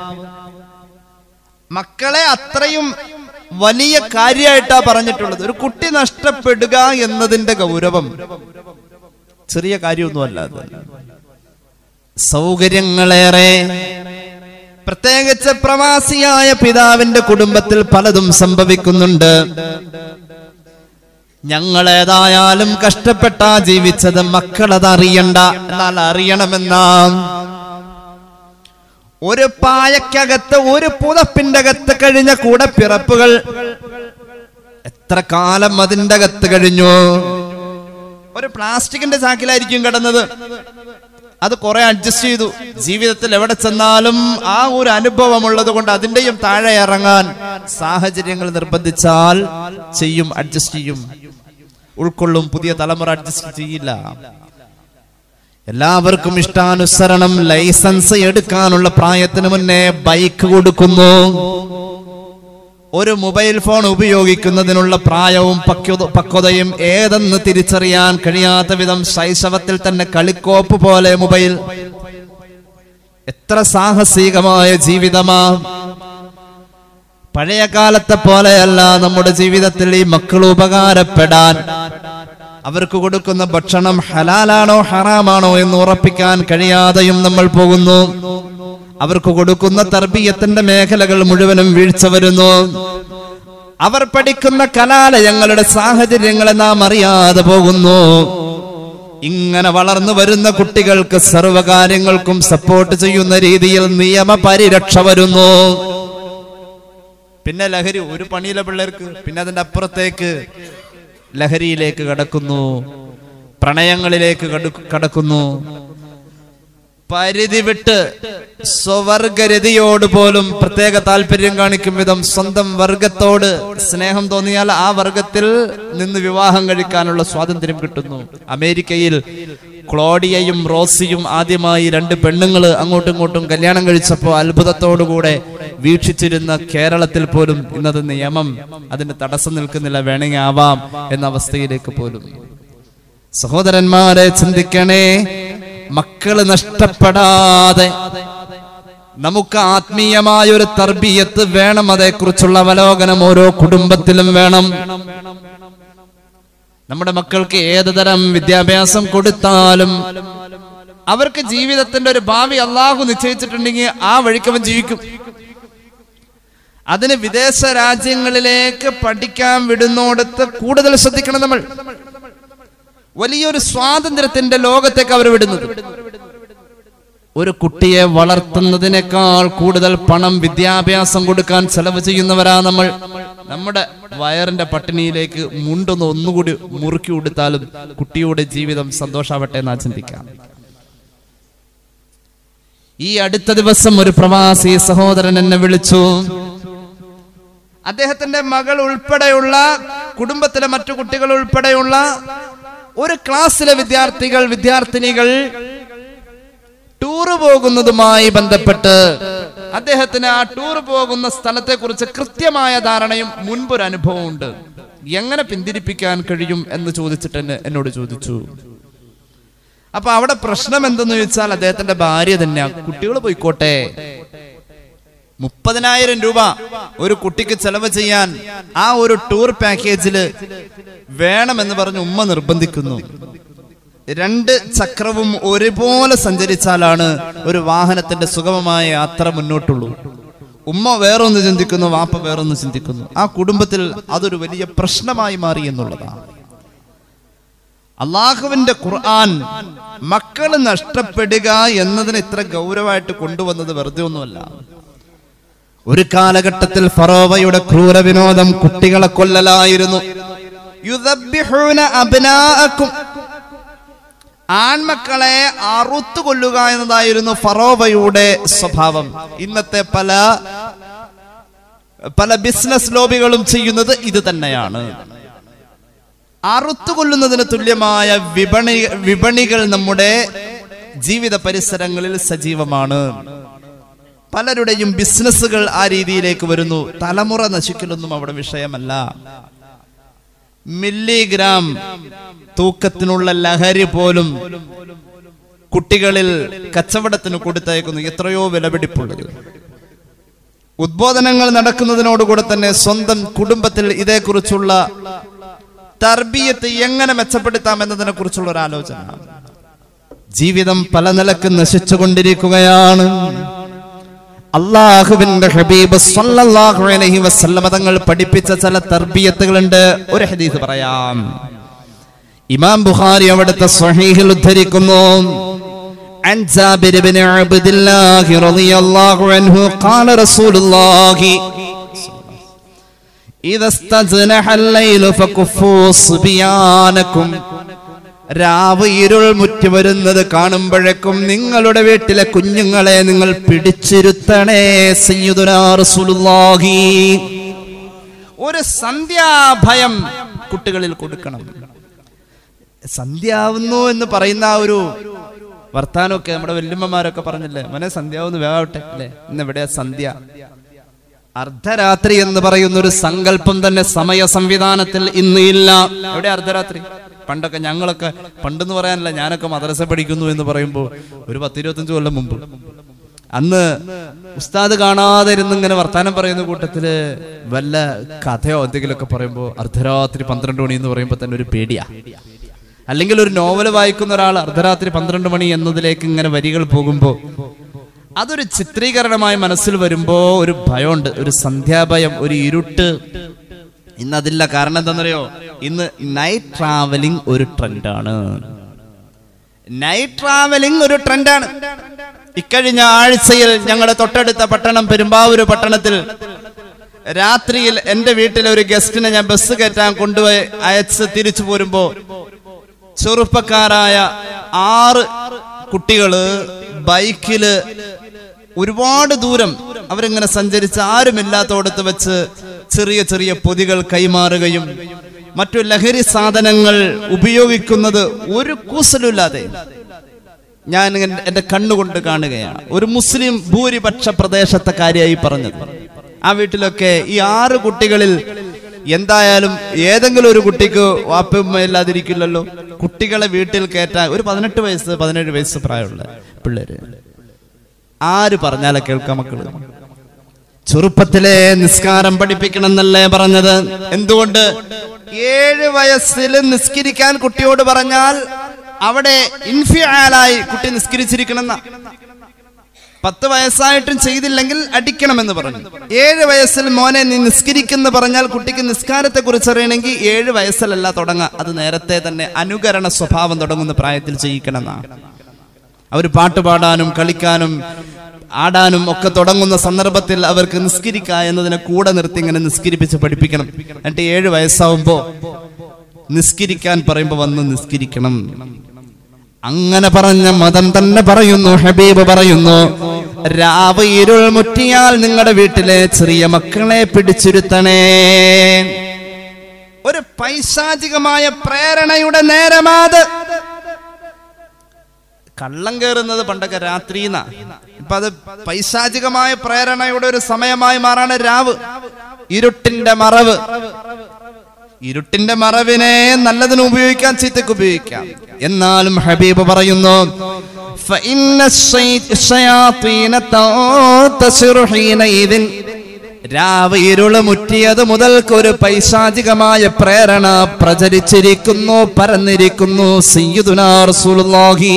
മക്കളെ അത്രയും വലിയ കാര്യമായിട്ടാ പറഞ്ഞിട്ടുള്ളത് ഒരു കുട്ടി നഷ്ടപ്പെടുക എന്നതിന്റെ ഗൗരവം ചെറിയ കാര്യമൊന്നുമല്ല അത് സൗകര്യങ്ങളേറെ പ്രത്യേകിച്ച് പ്രവാസിയായ പിതാവിന്റെ കുടുംബത്തിൽ പലതും സംഭവിക്കുന്നുണ്ട് ഞങ്ങൾ ഏതായാലും കഷ്ടപ്പെട്ടാ ജീവിച്ചത് മക്കളത് അറിയണ്ട എന്നാൽ അറിയണമെന്നാ ഒരു പായക്കകത്ത് ഒരു പുതപ്പിന്റെ അകത്ത് കഴിഞ്ഞ കൂടെ പിറപ്പുകൾ എത്ര കാലം അതിന്റെ അകത്ത് കഴിഞ്ഞു ഒരു പ്ലാസ്റ്റിക്കിന്റെ ചാക്കിലായിരിക്കും കിടന്നത് അത് കുറെ അഡ്ജസ്റ്റ് ചെയ്തു ജീവിതത്തിൽ എവിടെ ചെന്നാലും ആ ഒരു അനുഭവം ഉള്ളത് കൊണ്ട് അതിന്റെയും താഴെ ഇറങ്ങാൻ സാഹചര്യങ്ങൾ നിർബന്ധിച്ചാൽ ചെയ്യും അഡ്ജസ്റ്റ് ചെയ്യും ഉൾക്കൊള്ളും പുതിയ തലമുറ അഡ്ജസ്റ്റ് ചെയ്യില്ല എല്ലാവർക്കും ഇഷ്ടാനുസരണം ലൈസൻസ് എടുക്കാനുള്ള പ്രായത്തിന് മുന്നേ ബൈക്ക് കൊടുക്കുന്നു ഒരു മൊബൈൽ ഫോൺ ഉപയോഗിക്കുന്നതിനുള്ള പ്രായവും പക്വത പക്വതയും ഏതെന്ന് തിരിച്ചറിയാൻ കഴിയാത്ത വിധം ശൈശവത്തിൽ തന്നെ കളിക്കോപ്പ് പോലെ മൊബൈൽ എത്ര സാഹസികമായ ജീവിതമാ പഴയ കാലത്തെ പോലെയല്ല നമ്മുടെ ജീവിതത്തിൽ ഈ മക്കൾ ഉപകാരപ്പെടാൻ അവർക്ക് കൊടുക്കുന്ന ഭക്ഷണം ഹലാലാണോ ഹറാമാണോ എന്ന് ഉറപ്പിക്കാൻ കഴിയാതെയും നമ്മൾ പോകുന്നു അവർക്ക് കൊടുക്കുന്ന തർബീയത്തിന്റെ മേഖലകൾ മുഴുവനും വീഴ്ച വരുന്നു അവർ പഠിക്കുന്ന കലാലയങ്ങളുടെ സാഹചര്യങ്ങളെ നാം അറിയാതെ പോകുന്നു ഇങ്ങനെ വളർന്നു വരുന്ന കുട്ടികൾക്ക് സർവകാര്യങ്ങൾക്കും സപ്പോർട്ട് ചെയ്യുന്ന രീതിയിൽ നിയമ പരിരക്ഷ വരുന്നു പിന്നെ ലഹരി ഒരു പണിയിലെ പിള്ളേർക്ക് പിന്നെ അതിന്റെ അപ്പുറത്തേക്ക് ലഹരിയിലേക്ക് കടക്കുന്നു പ്രണയങ്ങളിലേക്ക് കടു- കടക്കുന്നു പരിധി വിട്ട് സ്വവർഗരതിയോട് പോലും പ്രത്യേക താല്പര്യം കാണിക്കും വിധം സ്വന്തം വർഗത്തോട് സ്നേഹം തോന്നിയാൽ ആ വർഗത്തിൽ നിന്ന് വിവാഹം കഴിക്കാനുള്ള സ്വാതന്ത്ര്യം കിട്ടുന്നു അമേരിക്കയിൽ ക്ലോഡിയയും റോസിയും ആദ്യമായി രണ്ട് പെണ്ണുങ്ങൾ അങ്ങോട്ടും ഇങ്ങോട്ടും കല്യാണം കഴിച്ചപ്പോൾ അത്ഭുതത്തോടുകൂടെ വീക്ഷിച്ചിരുന്ന കേരളത്തിൽ പോലും ഇന്നത് നിയമം അതിന് തടസ്സം നിൽക്കുന്നില്ല വേണമെങ്കിൽ ആവാം എന്ന അവസ്ഥയിലേക്ക് പോലും സഹോദരന്മാരെ ചിന്തിക്കണേ മക്കള് നഷ്ടപ്പെടാതെ നമുക്ക് ആത്മീയമായ ഒരു തർബീയത്ത് വേണം അതേക്കുറിച്ചുള്ള അവലോകനം ഓരോ കുടുംബത്തിലും വേണം നമ്മുടെ മക്കൾക്ക് ഏത് തരം വിദ്യാഭ്യാസം കൊടുത്താലും അവർക്ക് ജീവിതത്തിന്റെ ഒരു ഭാവി അള്ളാഹു നിശ്ചയിച്ചിട്ടുണ്ടെങ്കിൽ ആ വഴിക്കവൻ ജീവിക്കും അതിന് വിദേശ രാജ്യങ്ങളിലേക്ക് പഠിക്കാൻ വിടുന്നോടത്ത് കൂടുതൽ ശ്രദ്ധിക്കണം നമ്മൾ വലിയൊരു സ്വാതന്ത്ര്യത്തിന്റെ ലോകത്തേക്ക് അവർ വിടുന്നത് ഒരു കുട്ടിയെ വളർത്തുന്നതിനേക്കാൾ കൂടുതൽ പണം വിദ്യാഭ്യാസം കൊടുക്കാൻ ചെലവ് ചെയ്യുന്നവരാ നമ്മൾ നമ്മുടെ വയറിന്റെ പട്ടിണിയിലേക്ക് മുണ്ടൊന്ന് ഒന്നുകൂടി മുറുക്കി കൊടുത്താലും കുട്ടിയുടെ ജീവിതം സന്തോഷാവട്ടെ എന്നാ ചിന്തിക്കാം ഈ അടുത്ത ദിവസം ഒരു പ്രവാസി സഹോദരൻ എന്നെ വിളിച്ചു അദ്ദേഹത്തിന്റെ മകൾ ഉൾപ്പെടെയുള്ള കുടുംബത്തിലെ മറ്റു കുട്ടികൾ ഉൾപ്പെടെയുള്ള ഒരു ക്ലാസ്സിലെ വിദ്യാർത്ഥികൾ വിദ്യാർത്ഥിനികൾ ടൂറ് പോകുന്നതുമായി ബന്ധപ്പെട്ട് അദ്ദേഹത്തിന് ആ ടൂർ പോകുന്ന സ്ഥലത്തെ കുറിച്ച് കൃത്യമായ ധാരണയും മുൻപൊരു അനുഭവം ഉണ്ട് എങ്ങനെ പിന്തിരിപ്പിക്കാൻ കഴിയും എന്ന് ചോദിച്ചിട്ട് എന്നെ എന്നോട് ചോദിച്ചു അപ്പൊ അവിടെ പ്രശ്നം എന്തെന്ന് ചോദിച്ചാൽ അദ്ദേഹത്തിന്റെ ഭാര്യ തന്നെയാണ് കുട്ടികൾ പോയിക്കോട്ടെ മുപ്പതിനായിരം രൂപ ഒരു കുട്ടിക്ക് ചെലവ് ചെയ്യാൻ ആ ഒരു ടൂർ പാക്കേജില് വേണമെന്ന് പറഞ്ഞ് ഉമ്മ നിർബന്ധിക്കുന്നു രണ്ട് ചക്രവും ഒരുപോലെ സഞ്ചരിച്ചാലാണ് ഒരു വാഹനത്തിന്റെ സുഗമമായ യാത്ര മുന്നോട്ടുള്ളൂ ഉമ്മ വേറൊന്ന് ചിന്തിക്കുന്നു വാപ്പ വേറൊന്ന് ചിന്തിക്കുന്നു ആ കുടുംബത്തിൽ അതൊരു വലിയ പ്രശ്നമായി മാറി എന്നുള്ളതാണ് അള്ളാഹുവിന്റെ ഖുർആൻ മക്കൾ നഷ്ടപ്പെടുക എന്നതിന് ഇത്ര ഗൗരവമായിട്ട് കൊണ്ടുവന്നത് വെറുതെ ഒന്നുമല്ല ഒരു കാലഘട്ടത്തിൽ ഫറോവയുടെ ക്രൂര വിനോദം കുട്ടികളെ കൊല്ലലായിരുന്നു യുദബ്ബിഹൂന അബ്നാഅക്കും ആൺമക്കളെ അറുത്തു കൊല്ലുക എന്നതായിരുന്നു ഫറോവയുടെ സ്വഭാവം ഇന്നത്തെ പല പല ബിസിനസ് ലോബികളും ചെയ്യുന്നത് ഇത് തന്നെയാണ് അറുത്തു കൊല്ലുന്നതിന് തുല്യമായ വിപണി വിപണികൾ നമ്മുടെ ജീവിത പരിസരങ്ങളിൽ സജീവമാണ് പലരുടെയും ബിസിനസ്സുകൾ ആ രീതിയിലേക്ക് വരുന്നു തലമുറ നശിക്കലൊന്നും അവിടെ വിഷയമല്ല മില്ലിഗ്രാം തൂക്കത്തിനുള്ള ലഹരി പോലും കുട്ടികളിൽ കച്ചവടത്തിന് കൊടുത്തയക്കുന്നു എത്രയോ വിലപിടിപ്പുള്ളത് ഉദ്ബോധനങ്ങൾ നടക്കുന്നതിനോടുകൂടെ തന്നെ സ്വന്തം കുടുംബത്തിൽ ഇതേക്കുറിച്ചുള്ള തർബീയത്ത് എങ്ങനെ മെച്ചപ്പെടുത്താം എന്നതിനെ കുറിച്ചുള്ള ഒരു ആലോചന ജീവിതം പല നിലക്ക് നശിച്ചുകൊണ്ടിരിക്കുകയാണ് അള്ളാഹുവിന്റെ ഹബീബ് സല്ലല്ലാഹു അലൈഹി വസല്ലമ തങ്ങൾ പഠിപ്പിച്ച ചില തർബിയത്തുകളുണ്ട് ഒരു ഹദീസ് പറയാം ഇമാം ബുഖാരി അവിടുത്തെ സ്വഹീഹിൽ ഉദ്ധരിക്കുന്നു عن جابر بن عبد الله رضي الله عنه قال رسول الله إذا استزنح الليل فكفوا صبيانكم രാവ് ഇരുൾ മുറ്റി വരുന്നത് കാണുമ്പോഴേക്കും നിങ്ങളുടെ വീട്ടിലെ കുഞ്ഞുങ്ങളെ നിങ്ങൾ പിടിച്ചിരുത്തണേ സയ്യിദുനാ റസൂലുള്ളാഹി ഒരു സന്ധ്യാഭയം കുട്ടികളിൽ കൊടുക്കണം സന്ധ്യാവുന്നു എന്ന് പറയുന്ന ആ ഒരു വർത്താനമൊക്കെ നമ്മുടെ വല്യമ്മമാരൊക്കെ പറഞ്ഞില്ലേ മോനെ സന്ധ്യാവുന്നു വേവട്ടെ അല്ലേ ഇന്ന് എവിടെയാ സന്ധ്യ അർദ്ധരാത്രി എന്ന് പറയുന്ന ഒരു സങ്കല്പം തന്നെ സമയ സംവിധാനത്തിൽ ഇന്ന് ഇല്ല എവിടെ അർദ്ധരാത്രി പണ്ടൊക്കെ ഞങ്ങളൊക്കെ പണ്ടെന്ന് പറയാനല്ല ഞാനൊക്കെ മദ്രസ പഠിക്കുന്നു എന്ന് പറയുമ്പോൾ ഒരു പത്തിരുപത്തഞ്ച് കൊല്ലം മുമ്പ് അന്ന് ഉസ്താദ് കാണാതെ ഇരുന്ന് ഇങ്ങനെ വർത്താനം പറയുന്ന കൂട്ടത്തില് വല്ല കഥയോ എന്തെങ്കിലുമൊക്കെ പറയുമ്പോൾ അർദ്ധരാത്രി പന്ത്രണ്ട് മണി എന്ന് പറയുമ്പോൾ തന്നെ ഒരു പേടിയാ അല്ലെങ്കിൽ ഒരു നോവൽ വായിക്കുന്ന ഒരാൾ അർദ്ധരാത്രി പന്ത്രണ്ട് മണി എന്നതിലേക്ക് ഇങ്ങനെ വരികൾ പോകുമ്പോൾ അതൊരു ചിത്രീകരണമായി മനസ്സിൽ വരുമ്പോ ഒരു ഭയമുണ്ട് ഒരു സന്ധ്യാഭയം ഒരു ഇരുട്ട് ഇന്ന് അതില്ല കാരണം എന്താണെന്നറിയോ ഇന്ന് നൈറ്റ് ട്രാവലിംഗ് ഒരു ട്രെൻഡാണ് നൈറ്റ് ട്രാവലിംഗ് ഒരു ട്രെൻഡാണ് ഇക്കഴിഞ്ഞ ആഴ്ചയിൽ ഞങ്ങളുടെ തൊട്ടടുത്ത പട്ടണം പെരുമ്പാവൂര് പട്ടണത്തിൽ രാത്രിയിൽ എന്റെ വീട്ടിലെ ഒരു ഗസ്റ്റിനെ ഞാൻ ബസ് കയറ്റാൻ കൊണ്ടുപോയി അയച്ച് തിരിച്ചു പോരുമ്പോ ചെറുപ്പക്കാരായ ആറ് കുട്ടികള് ബൈക്കില് ഒരുപാട് ദൂരം അവരിങ്ങനെ സഞ്ചരിച്ച് ആരുമില്ലാത്തോടത്ത് വെച്ച് ചെറിയ ചെറിയ പൊതികൾ കൈമാറുകയും മറ്റു ലഹരി സാധനങ്ങൾ ഉപയോഗിക്കുന്നത് ഒരു കൂസലുമില്ലാതെ ഞാൻ ഇങ്ങനെ എന്റെ കണ്ണുകൊണ്ട് കാണുകയാണ് ഒരു മുസ്ലിം ഭൂരിപക്ഷ പ്രദേശത്തെ കാര്യമായി പറഞ്ഞത് ആ വീട്ടിലൊക്കെ ഈ ആറ് കുട്ടികളിൽ എന്തായാലും ഏതെങ്കിലും ഒരു കുട്ടിക്ക് വാപ്പുമ്മ ഇല്ലാതിരിക്കില്ലല്ലോ കുട്ടികളെ വീട്ടിൽ കയറ്റാൻ ഒരു പതിനെട്ട് വയസ്സ് പതിനേഴ് വയസ്സ് പ്രായമുള്ള പിള്ളേര് ആര് പറഞ്ഞാലേ കേൾക്കാം മക്കള് ചെറുപ്പത്തിലെ നിസ്കാരം പഠിപ്പിക്കണം എന്നല്ലേ പറഞ്ഞത് എന്തുകൊണ്ട് ഏഴ് വയസ്സിൽ നിസ്കരിക്കാൻ കുട്ടിയോട് പറഞ്ഞാൽ അവിടെ ഇൻഫിയാലായി കുട്ടി നിസ്കരിച്ചിരിക്കണം എന്നാ പത്ത് വയസ്സായിട്ടും ചെയ്തില്ലെങ്കിൽ അടിക്കണമെന്ന് പറഞ്ഞു ഏഴ് വയസ്സിൽ മോനെ നീ നിസ്കരിക്കുന്ന പറഞ്ഞാൽ കുട്ടിക്ക് നിസ്കാരത്തെ കുറിച്ച് അറിയണമെങ്കിൽ ഏഴ് വയസ്സിലല്ല തുടങ്ങുക അത് നേരത്തെ തന്നെ അനുകരണ സ്വഭാവം തുടങ്ങുന്ന പ്രായത്തിൽ ചെയ്യിക്കണം എന്നാണ് അവർ പാട്ട് പാടാനും കളിക്കാനും ആടാനും ഒക്കെ തുടങ്ങുന്ന സന്ദർഭത്തിൽ അവർക്ക് നിസ്കരിക്ക എന്നതിനെ കൂടെ നിർത്തി ഇങ്ങനെ നിസ്കരിപ്പിച്ച് പഠിപ്പിക്കണം എന്നിട്ട് ഏഴ് വയസ്സാവുമ്പോ നിസ്കരിക്കാൻ പറയുമ്പോ വന്ന് നിസ്കരിക്കണം അങ്ങനെ പറഞ്ഞ മതം തന്നെ പറയുന്നു ഹബീബ് പറയുന്നു രാവ് ഇരുൾ മുറ്റിയാൽ നിങ്ങളുടെ വീട്ടിലെ ചെറിയ മക്കളെ പിടിച്ചിരുത്തണേ ഒരു പൈശാചികമായ പ്രേരണയുടെ നേരമാത് കള്ളം കയറുന്നത് പണ്ടൊക്കെ രാത്രിന്നാ ഇപ്പൊ അത് പൈശാചികമായ പ്രേരണയുടെ ഒരു സമയമായി മാറാണ് രാവ് ഇരുട്ടിന്റെ മറവ് ഇരുട്ടിന്റെ മറവിനെ നല്ലതിന് ഉപയോഗിക്കാൻ ചീത്തക്ക് ഉപയോഗിക്കാം എന്നാലും ഹബീബ് പറയുന്നു فإن الشي- الشياطين تنتشر حينئذ രാവ് ഇരുള് മുറ്റിയത് മുതൽക്ക് ഒരു പൈശാചികമായ പ്രേരണ പ്രചരിച്ചിരിക്കുന്നു പരന്നിരിക്കുന്നു സയ്യിദുനാ റസൂലുള്ളാഹി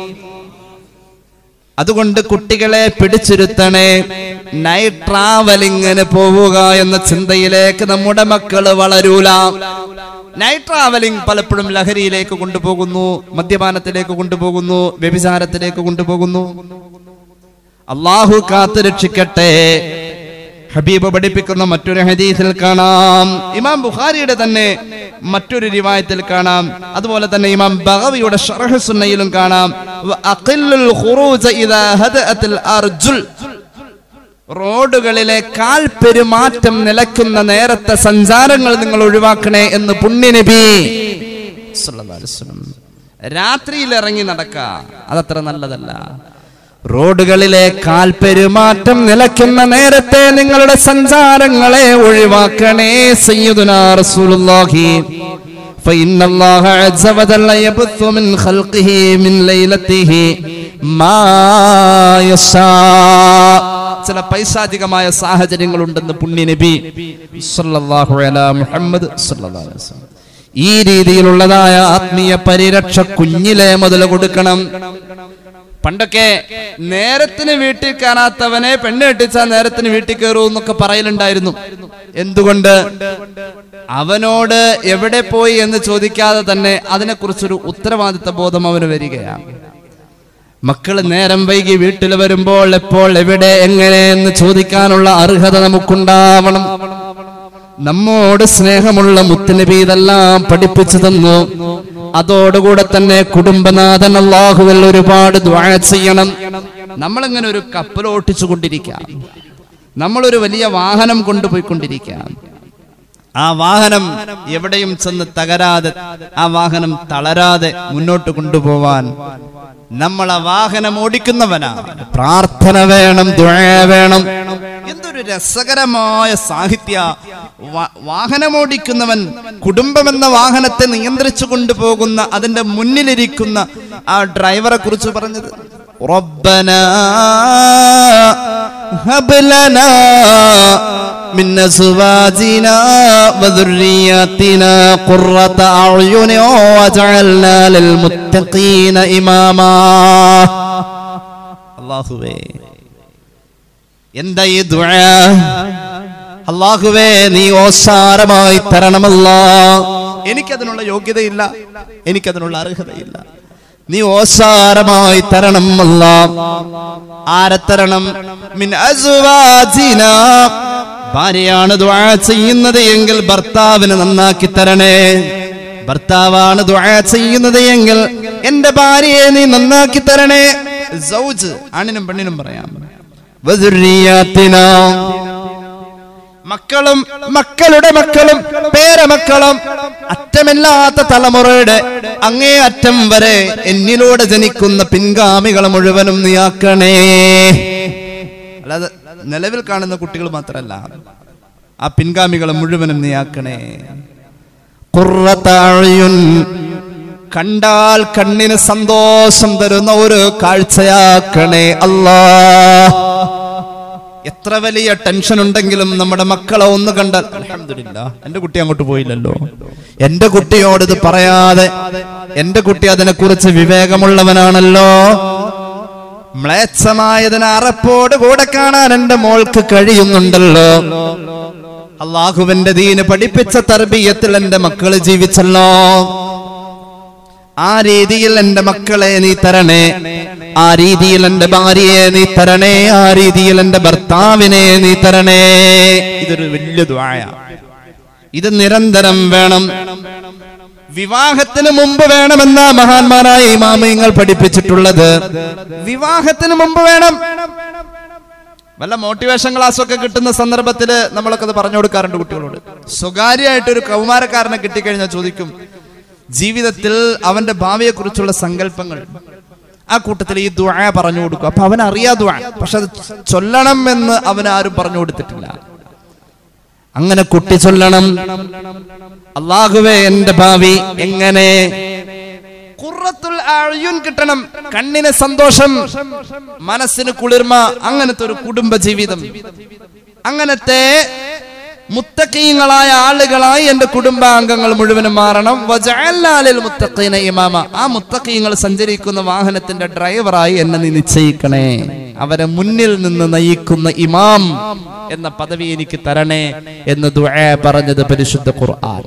അതുകൊണ്ട് കുട്ടികളെ പിടിച്ചിരുത്തണേ നൈറ്റ് ട്രാവലിങ്ങിന് പോവുക എന്ന ചിന്തയിലേക്ക് നമ്മുടെ മക്കള് വളരൂല നൈറ്റ് ട്രാവലിംഗ് പലപ്പോഴും ലഹരിയിലേക്ക് കൊണ്ടുപോകുന്നു മദ്യപാനത്തിലേക്ക് കൊണ്ടുപോകുന്നു വ്യഭിചാരത്തിലേക്ക് കൊണ്ടുപോകുന്നു അള്ളാഹു കാത്തു രക്ഷിക്കട്ടെ ഹബീബ് പഠിപ്പിക്കുന്ന മറ്റൊരു ഹദീസിൽ കാണാം ഇമാം ബുഖാരിയുടെ തന്നെ മറ്റൊരു റിവായത്തിൽ കാണാം അതുപോലെ തന്നെ ഇമാം ബഗവിയുടെ ഷറഹ് സുന്നയിലും കാണാം വ അഖില്ലുൽ ഖുറൂജ ഇദാ ഹദഅത്തിൽ അർജുൽ റോഡുകളിലെ കാൽ പെരുമാറ്റം നിലക്കുന്ന നേരത്തെ സഞ്ചാരങ്ങൾ നിങ്ങൾ ഒഴിവാക്കണേ എന്ന് പുണ്യനബി സല്ലല്ലാഹു അലൈഹി വസല്ലം. രാത്രിയിൽ ഇറങ്ങി നടക്ക അതത്ര നല്ലതല്ല റോഡുകളിലെ കാൽ പെരുമാറ്റം നിലയ്ക്കുന്ന നേരത്തെ നിങ്ങളുടെ സഞ്ചാരങ്ങളെ ഒഴിവാക്കണേ സയ്യിദുനാ റസൂലുള്ളാഹി فإن الله عز وجل يبث من خلقه من ليلته ما يشاء ചില പൈശാചികമായ സാഹചര്യങ്ങൾ ഉണ്ടെന്ന് പുണ്യ നബി സല്ലല്ലാഹു അലാ മുഹമ്മദ് സല്ലല്ലാഹു അലൈഹി വസല്ലം ഈ രീതിയിലുള്ളതായ ആത്മീയ പരിരക്ഷ കുഞ്ഞിലെ മുതൽ കൊടുക്കണം പണ്ടൊക്കെ നേരത്തിന് വീട്ടിൽ കയറാത്തവനെ പെണ്ണ് കെട്ടിച്ചാൽ നേരത്തിന് വീട്ടിൽ കയറൂ എന്നൊക്കെ പറയലുണ്ടായിരുന്നു എന്തുകൊണ്ട് അവനോട് എവിടെ പോയി എന്ന് ചോദിക്കാതെ തന്നെ അതിനെക്കുറിച്ചൊരു ഉത്തരവാദിത്ത ബോധം അവന് വരികയാണ് മക്കള് നേരം വൈകി വീട്ടിൽ വരുമ്പോൾ എപ്പോൾ എവിടെ എങ്ങനെ എന്ന് ചോദിക്കാനുള്ള അർഹത നമുക്കുണ്ടാവണം നമ്മോട് സ്നേഹമുള്ള മുത്തുനബി ഇതെല്ലാം പഠിപ്പിച്ചു തന്നു അതോടുകൂടെ തന്നെ കുടുംബനാഥൻ അള്ളാഹുവിൽ ഒരുപാട് ദ്വാ ചെയ്യണം നമ്മളിങ്ങനെ ഒരു കപ്പൽ ഓട്ടിച്ചു കൊണ്ടിരിക്കാം നമ്മളൊരു വലിയ വാഹനം കൊണ്ടുപോയിക്കൊണ്ടിരിക്കാം ആ വാഹനം എവിടെയും ചെന്ന് തകരാതെ ആ വാഹനം തളരാതെ മുന്നോട്ട് കൊണ്ടുപോവാൻ നമ്മൾ ആ വാഹനം ഓടിക്കുന്നവനാണ് പ്രാർത്ഥന വേണം ദുആ വേണം എന്തൊരു രസകരമായ സാഹിത്യ വാ- വാഹനമോടിക്കുന്നവൻ കുടുംബമെന്ന വാഹനത്തെ നിയന്ത്രിച്ചു കൊണ്ടുപോകുന്ന അതിന്റെ മുന്നിലിരിക്കുന്ന ആ ഡ്രൈവറെ കുറിച്ച് പറഞ്ഞത് റബ്ബനാ هب لنا من أزواجنا وذرياتنا قرة أعين واجعلنا للمتقين إماما അള്ളാഹുവേ എന്താ ഈ ദുആ അള്ളാഹുവേ നീ ഓസാരമായി തരണമല്ല എനിക്കതിനുള്ള യോഗ്യതയില്ല എനിക്കതിനുള്ള അർഹതയില്ല നീ ഓസാരമായി തരണം അല്ല ആരെ തരണം മിൻ അസ്വാജിന ഭാര്യയാണ് ദുആ ചെയ്യുന്നത് എങ്കിൽ ഭർത്താവിനെ നന്നാക്കി തരണേ ഭർത്താവാണ് ദുആ ചെയ്യുന്നത് എങ്കിൽ എന്റെ ഭാര്യയെ നീ നന്നാക്കി തരണേ സൗജ് ആണിനും പെണ്ണിനും പറയാം വദുരിയാത്തിനാ മക്കളും മക്കളുടെ മക്കളും പേരമക്കളും അറ്റമില്ലാത്ത തലമുറയുടെ അങ്ങേ അറ്റം വരെ എന്നിലൂടെ ജനിക്കുന്ന പിൻഗാമികൾ മുഴുവനും നീയാക്കണേ അല്ലാതെ നിലവിൽ കാണുന്ന കുട്ടികൾ മാത്രമല്ല ആ പിൻഗാമികളെ മുഴുവനും നീയാക്കണേ ഖുർറത്തഅയുൻ. കണ്ടാൽ കണ്ണിന് സന്തോഷം തരുന്ന ഒരു കാഴ്ചയാക്കണേ അല്ലാ എത്ര വലിയ ടെൻഷൻ ഉണ്ടെങ്കിലും നമ്മുടെ മക്കളെ ഒന്ന് കണ്ടാൽ അൽഹംദുലില്ലാ എന്റെ കുട്ടി അങ്ങോട്ട് പോയില്ലല്ലോ എന്റെ കുട്ടിയോട് ഇത് പറയാതെ എന്റെ കുട്ടി അതിനെ കുറിച്ച് വിവേകമുള്ളവനാണല്ലോ മ്ലേച്ഛമായതിനെ അറപ്പോട് കൂടെ കാണാൻ എന്റെ മോൾക്ക് കഴിയുന്നുണ്ടല്ലോ അള്ളാഹുവിന്റെ ദീന് പഠിപ്പിച്ച തർബീയത്തിൽ എന്റെ മക്കള് ജീവിച്ചല്ലോ ആ രീതിയിൽ എന്റെ മക്കളെ നീ തരണേ ആ രീതിയിൽ എന്റെ ഭാര്യയെ നീ തരണേ ആ രീതിയിൽ എന്റെ ഭർത്താവിനെ നീ തരണേ ഇതൊരു വലിയ ദ്വായ ഇത് നിരന്തരം വേണം വിവാഹത്തിന് മുമ്പ് വേണമെന്ന മഹാന്മാരായ ഇമാമയങ്ങൾ പഠിപ്പിച്ചിട്ടുള്ളത് വിവാഹത്തിന് മുമ്പ് വേണം വല്ല മോട്ടിവേഷൻ ക്ലാസ് ഒക്കെ കിട്ടുന്ന സന്ദർഭത്തിൽ നമ്മളൊക്കെ അത് പറഞ്ഞു കൊടുക്കാറുണ്ട് കുട്ടികളോട് സ്വകാര്യമായിട്ട് ഒരു കൗമാരക്കാരനെ കിട്ടിക്കഴിഞ്ഞാൽ ചോദിക്കും ജീവിതത്തിൽ അവന്റെ ഭാവിയെ കുറിച്ചുള്ള സങ്കല്പങ്ങൾ ആ കൂട്ടത്തിൽ ഈ ദുആ പറഞ്ഞു കൊടുക്കും അപ്പൊ അവൻ അറിയാ ദുആ പക്ഷെ അത് ചൊല്ലണം എന്ന് അവൻ ആരും പറഞ്ഞു കൊടുത്തിട്ടില്ല അങ്ങനെ കുട്ടി ചൊല്ലണം അള്ളാഹുവേ എന്റെ ഭാവി എങ്ങനെ ഖുറത്തുൽ അഅ്യുൻ കിട്ടണം കണ്ണിന് സന്തോഷം മനസ്സിന് കുളിർമ അങ്ങനത്തെ ഒരു കുടുംബ ജീവിതം അങ്ങനത്തെ മുത്തക്കീങ്ങളായ ആളുകളായി എന്റെ കുടുംബാംഗങ്ങൾ മുഴുവനും മാറണം വജഅൽനാലിൽ മുത്തഖീന ഇമാമ ആ മുത്തക്കീങ്ങൾ സഞ്ചരിക്കുന്ന വാഹനത്തിന്റെ ഡ്രൈവറായി എന്നെ നീ നിശ്ചയിക്കണേ അവരെ മുന്നിൽ നിന്ന് നയിക്കുന്ന ഇമാം എന്ന പദവി എനിക്ക് തരണേ എന്ന് ദുആ പറഞ്ഞത് പരിശുദ്ധ ഖുർആൻ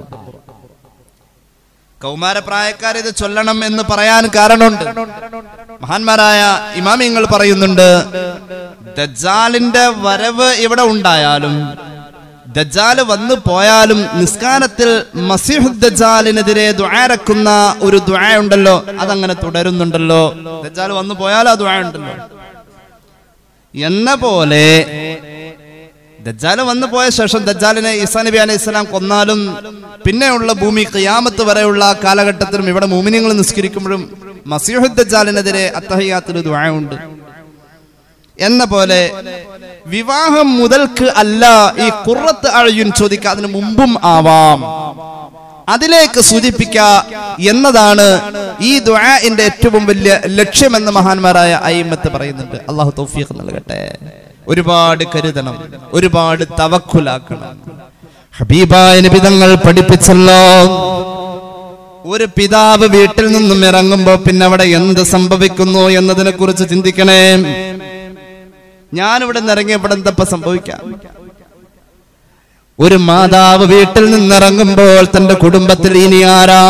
കൗമാരപ്രായക്കാർ ഇത് ചൊല്ലണം എന്ന് പറയാൻ കാരണമുണ്ട് മഹാന്മാരായ ഇമാമിങ്ങൾ പറയുന്നുണ്ട് ദജ്ജാലിന്റെ വരവ് ഇവിടെ ഉണ്ടായാലും ദജ്ജാല് വന്നു പോയാലും നിസ്കാരത്തിൽ മസീഹ് ദജ്ജാലിനെതിരെ ദ്വാരക്കുന്ന ഒരു ദ്വാ ഉണ്ടല്ലോ അതങ്ങനെ തുടരുന്നുണ്ടല്ലോ ദജ്ജാൽ വന്നു പോയാലും ആ ദ്വാ ഉണ്ടല്ലോ എന്ന പോലെ ദജ്ജാല് വന്നു പോയ ശേഷം ദജ്ജാലിനെ ഈസാ നബി അലൈഹി ഇസ്ലാം കൊന്നാലും പിന്നെയുള്ള ഭൂമി ഖിയാമത്ത് വരെയുള്ള കാലഘട്ടത്തിലും ഇവിടെ മൂമിനിങ്ങൾ നിസ്കരിക്കുമ്പോഴും മസീഹു ദജ്ജാലിനെതിരെ അത്തഹയ്യാത്തിൽ ദ്വാ ഉണ്ട് എന്ന പോലെ വിവാഹം മുതൽക്ക് അല്ല ഈ കുറത്ത് അഴയുൻ ചോദിക്കുക അതിന് മുമ്പും ആവാം അതിലേക്ക് സൂചിപ്പിക്ക എന്നതാണ് ഈ ദുആന്റെ ഏറ്റവും വലിയ ലക്ഷ്യമെന്ന് മഹാന്മാരായ അയിമത്ത് പറയുന്നുണ്ട് അള്ളാഹു തൗഫീഖ് നൽകട്ടെ ഒരുപാട് കരുതണം ഒരുപാട് തവക്കുലാക്കണം ഹബീബായ നിബിതങ്ങൾ പഠിപ്പിച്ചല്ലോ ഒരു പിതാവ് വീട്ടിൽ നിന്നും ഇറങ്ങുമ്പോ പിന്നെ അവിടെ എന്ത് സംഭവിക്കുന്നു എന്നതിനെ കുറിച്ച് ചിന്തിക്കണേ ഞാനിവിടെ നിന്ന് ഇറങ്ങിയപ്പോൾ എന്തപ്പ സംഭവിക്കാം ഒരു മാതാവ് വീട്ടിൽ നിന്നിറങ്ങുമ്പോൾ തന്റെ കുടുംബത്തിൽ ഇനി ആരാ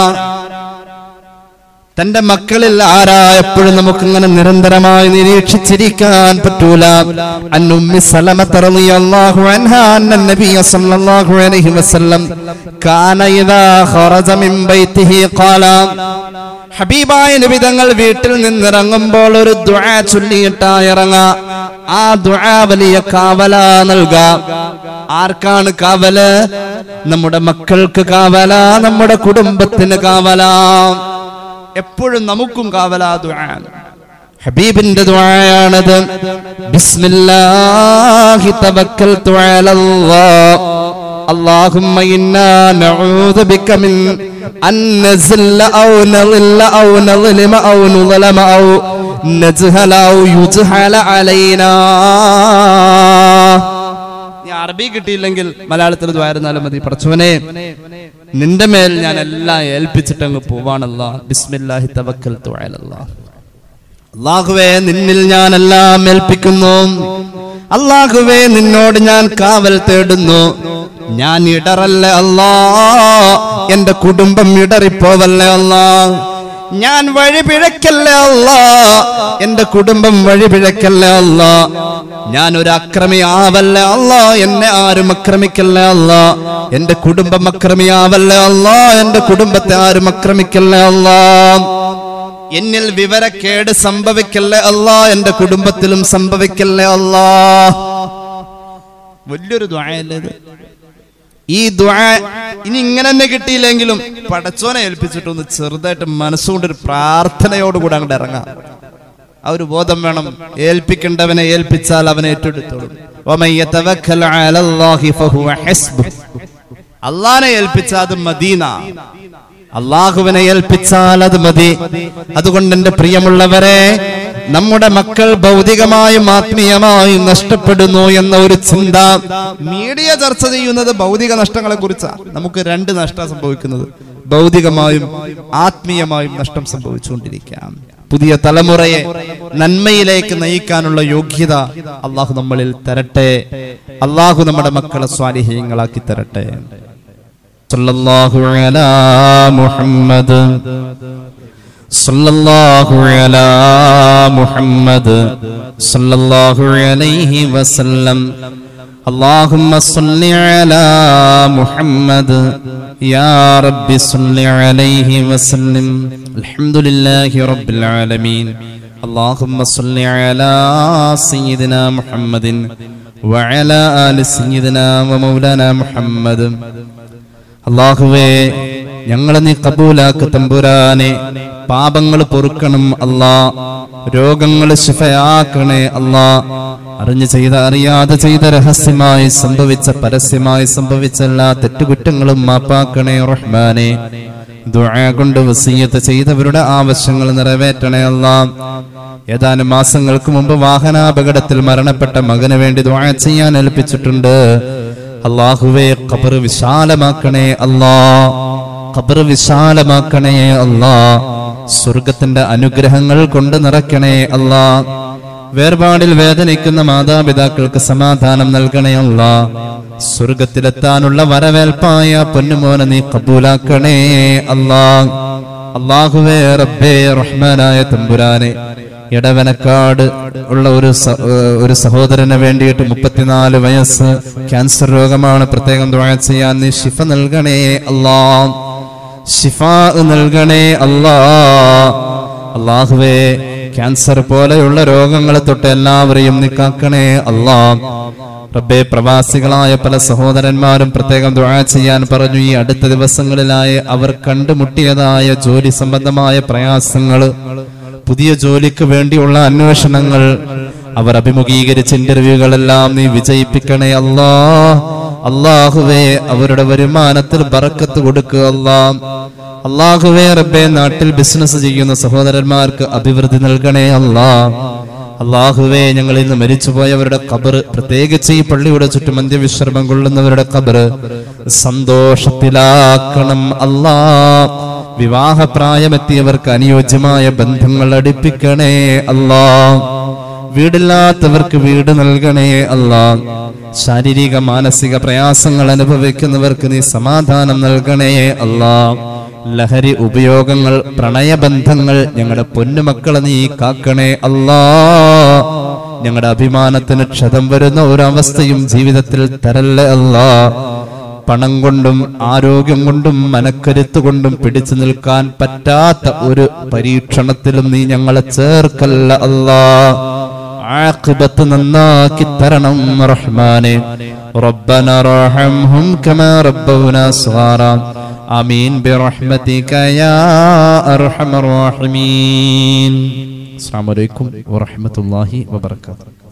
തന്റെ മക്കളിൽ ആരാ എപ്പോഴും നമുക്ക് ഇങ്ങനെ നിരന്തരമായി നിരീക്ഷിച്ചിരിക്കാൻ പറ്റൂല അന്നുമ്മി സലമത റളിയല്ലാഹു അൻഹാ അന്ന നബിയ സല്ലല്ലാഹു അലൈഹി വസല്ലം കാന ഇദാ ഖറജ മിൻ ബൈതിഹി ഖാല ഹബീബായ നബി തങ്ങൾ വീട്ടിൽ നിന്നിറങ്ങുമ്പോൾ ഒരു ദുആ ചൊല്ലിയിട്ടാ ഇറങ്ങ ആ ദുആ വലിയ കാവല നൽക ആർക്കാണ് കാവല് നമ്മുടെ മക്കൾക്ക് കാവല നമ്മുടെ കുടുംബത്തിന് കാവല എപ്പോഴും നമുക്കും കാവല ദുആ ഹബീബിന്റെ ദുആയാണത് ബിസ്മില്ലാഹി തവക്കൽതു അലല്ലാഹ് اللهم إنا نعوذ بك من أن نزل أو نضل أو نظلم أو نظلم أو نجهل أو يجهل علينا ഞാൻ അറബി കിട്ടിയില്ലെങ്കിൽ മലയാളത്തിൽ ദ്വാരുന്നാലും മതി പടച്ചവനെ നിന്റെ മേൽ ഞാൻ എല്ലാം ഏൽപ്പിച്ചിട്ട് അങ്ങ് പോവാണല്ല ബിസ്മില്ലാഹി തവക്കൽ അള്ളാഹുവേ നിന്നിൽ ഞാൻ എല്ലാം ഏൽപ്പിക്കുന്നു അള്ളാഹുവേ നിന്നോട് ഞാൻ കാവൽ തേടുന്നു ഞാൻ ഇടറല്ലേ അല്ലാ എന്റെ കുടുംബം ഇടറിപ്പോവല്ലേ അല്ലാ ഞാൻ വഴി പിഴക്കല്ലേ അല്ല എന്റെ കുടുംബം വഴി പിഴക്കല്ലേ അല്ല ഞാൻ ഒരു അക്രമി ആവല്ലേ അല്ല എന്നെ ആരും അക്രമിക്കല്ലേ അല്ല എന്റെ കുടുംബം അക്രമിയാവല്ലേ അല്ല എന്റെ കുടുംബത്തെ ആരും അക്രമിക്കല്ലേ അല്ല എന്നിൽ വിവരക്കേട് സംഭവിക്കല്ലേ അല്ല എന്റെ കുടുംബത്തിലും സംഭവിക്കല്ലേ അല്ല വലിയൊരു ദ്വായല്ലേ ഇത് ഈ ദ്വാ ഇനി ഇങ്ങനെ തന്നെ കിട്ടിയില്ലെങ്കിലും പടച്ചോനെ ഏൽപ്പിച്ചിട്ടൊന്ന് ചെറുതായിട്ട് മനസ്സുകൊണ്ട് ഒരു പ്രാർത്ഥനയോടുകൂടെ അങ്ങോട്ട് ഇറങ്ങാം ആ ഒരു ബോധം വേണം ഏൽപ്പിക്കേണ്ടവനെ ഏൽപ്പിച്ചാൽ അവനെ ഏറ്റെടുത്തോളും ومن يتوكل على الله فهو حسبه അള്ളാനെ ഏൽപ്പിച്ചാൽ അത് മദീന അള്ളാഹുവിനെ ഏൽപ്പിച്ചാൽ അത് മതി അതുകൊണ്ട് എന്റെ പ്രിയമുള്ളവരെ നമ്മുടെ മക്കൾ ഭൗതികമായും ആത്മീയമായും നഷ്ടപ്പെടുന്നു എന്ന ഒരു ചിന്ത മീഡിയ ചർച്ച ചെയ്യുന്നത് ഭൗതിക നഷ്ടങ്ങളെ കുറിച്ചാണ് നമുക്ക് രണ്ട് നഷ്ടം സംഭവിക്കുന്നത് ഭൗതികമായും ആത്മീയമായും നഷ്ടം സംഭവിച്ചുകൊണ്ടിരിക്കാം പുതിയ തലമുറയെ നന്മയിലേക്ക് നയിക്കാനുള്ള യോഗ്യത അള്ളാഹു നമ്മളിൽ തരട്ടെ അള്ളാഹു നമ്മുടെ മക്കളെ സ്വാലിഹ്യങ്ങളാക്കി തരട്ടെ സല്ലല്ലാഹു അലാ മുഹമ്മദ് സല്ലല്ലാഹു അലാ മുഹമ്മദ് സല്ലല്ലാഹു അലൈഹി വസല്ലം اللهم صل على محمد يا رب صل عليه وسلم الحمد لله رب العالمين اللهم صل على سيدنا محمد وعلى آل سيدنا ومولانا محمد അള്ളാഹുവേ ഞങ്ങളെ നീ കബൂലാക്ക് തമ്പുരാനെ പാപങ്ങൾ പൊറുക്കണം അല്ലാ രോഗങ്ങൾ ശിഫയാക്കണേ അല്ലാ അറിഞ്ഞു ചെയ്ത അറിയാതെ ചെയ്ത രഹസ്യമായി സംഭവിച്ച പരസ്യമായി സംഭവിച്ച എല്ലാ തെറ്റുകുറ്റങ്ങളും മാപ്പാക്കണേ റഹ്മാനെ ദുആ കൊണ്ട് വസീയത്ത് ചെയ്തവരുടെ ആവശ്യങ്ങൾ നിറവേറ്റണേ അല്ലാ ഏതാനും മാസങ്ങൾക്ക് മുമ്പ് വാഹനാപകടത്തിൽ മരണപ്പെട്ട മകന് വേണ്ടി ദുആ ചെയ്യാൻ ഏൽപ്പിച്ചിട്ടുണ്ട് അള്ളാഹുവേ ഖബർ വിശാലമാക്കണേ അല്ലാ ഖബർ വിശാലമാക്കണേ അല്ലാ സ്വർഗത്തിന്റെ അനുഗ്രഹങ്ങൾ കൊണ്ട് നിറയ്ക്കണേ അല്ലാ വേർപാടിൽ വേദനിക്കുന്ന മാതാപിതാക്കൾക്ക് സമാധാനം നൽകണേ അല്ലാ സ്വർഗത്തിലെത്താനുള്ള വരവേൽപ്പായ പൊന്നുമോനെ നീ കബൂലാക്കണേ അല്ലാ അള്ളാഹുവേ റബ്ബേ റഹ്മാനായ തമ്പുരാനെ ഇടവനക്കാട് ഉള്ള ഒരു സ- ഏഹ് ഒരു സഹോദരന് വേണ്ടിയിട്ട് മുപ്പത്തിനാല് വയസ്സ് ക്യാൻസർ രോഗമാണ് പ്രത്യേകം ദുആ ചെയ്യാൻ നീ ശിഫ നൽകണേ അല്ലാ ശിഫ നൽകണേ അല്ലാ അള്ളാഹുവേ ക്യാൻസർ പോലെയുള്ള രോഗങ്ങളെ തൊട്ട് എല്ലാവരെയും നീ കാക്കണേ അല്ലാ റബ്ബെ പ്രവാസികളായ പല സഹോദരന്മാരും പ്രത്യേകം ദുആ ചെയ്യാൻ പറഞ്ഞു ഈ അടുത്ത ദിവസങ്ങളിലായി അവർ കണ്ടുമുട്ടിയതായ ജോലി സംബന്ധമായ പ്രയാസങ്ങൾ പുതിയ ജോലിക്ക് വേണ്ടിയുള്ള അന്വേഷണങ്ങൾ അവർ അഭിമുഖീകരിച്ച ഇന്റർവ്യൂകളെല്ലാം നീ വിജയിപ്പിക്കണേ അല്ലാ അള്ളാഹുവേ അവരുടെ വരുമാനത്തിൽ ബറക്കത്ത് കൊടുക്കുക അല്ലാ അള്ളാഹുവേ റബ്ബെ നാട്ടിൽ ബിസിനസ് ചെയ്യുന്ന സഹോദരന്മാർക്ക് അഭിവൃദ്ധി നൽകണേ അല്ലാ അള്ളാഹുവേ ഞങ്ങൾ ഇന്ന് മരിച്ചുപോയവരുടെ കബർ പ്രത്യേകിച്ച് ഈ പള്ളിയുടെ ചുറ്റും അന്ത്യവിശ്രമം കൊള്ളുന്നവരുടെ കബർ സന്തോഷത്തിലാക്കണം അല്ലാ വിവാഹപ്രായമെത്തിയവർക്ക് അനുയോജ്യമായ ബന്ധങ്ങൾ അടുപ്പിക്കണേ അല്ലാ വീടില്ലാത്തവർക്ക് വീട് നൽകണേ അല്ലാ ശാരീരിക മാനസിക പ്രയാസങ്ങൾ അനുഭവിക്കുന്നവർക്ക് നീ സമാധാനം നൽകണേ അല്ലാ ലഹരി ഉപയോഗങ്ങൾ പ്രണയബന്ധങ്ങൾ ഞങ്ങളുടെ പൊന്നുമക്കളെ നീ കാക്കണേ അല്ലാ ഞങ്ങളുടെ അഭിമാനത്തിന് ക്ഷതം വരുന്ന ഒരവസ്ഥയും ജീവിതത്തിൽ തരല്ലേ അല്ലാ പണം കൊണ്ടും ആരോഗ്യം കൊണ്ടും മനക്കരുത്ത് കൊണ്ടും പിടിച്ചു നിൽക്കാൻ പറ്റാത്ത ഒരു പരീക്ഷണത്തിലും നീ ഞങ്ങളെ ചേർക്കല്ല അല്ലാ ആഖിബത്ത് നന്നാക്കി തരണം റഹ്മാനെ ربنا ارحمهم كما ربونا صغارا آمين برحمتك يا أرحم الراحمين السلام عليكم ورحمة الله وبركاته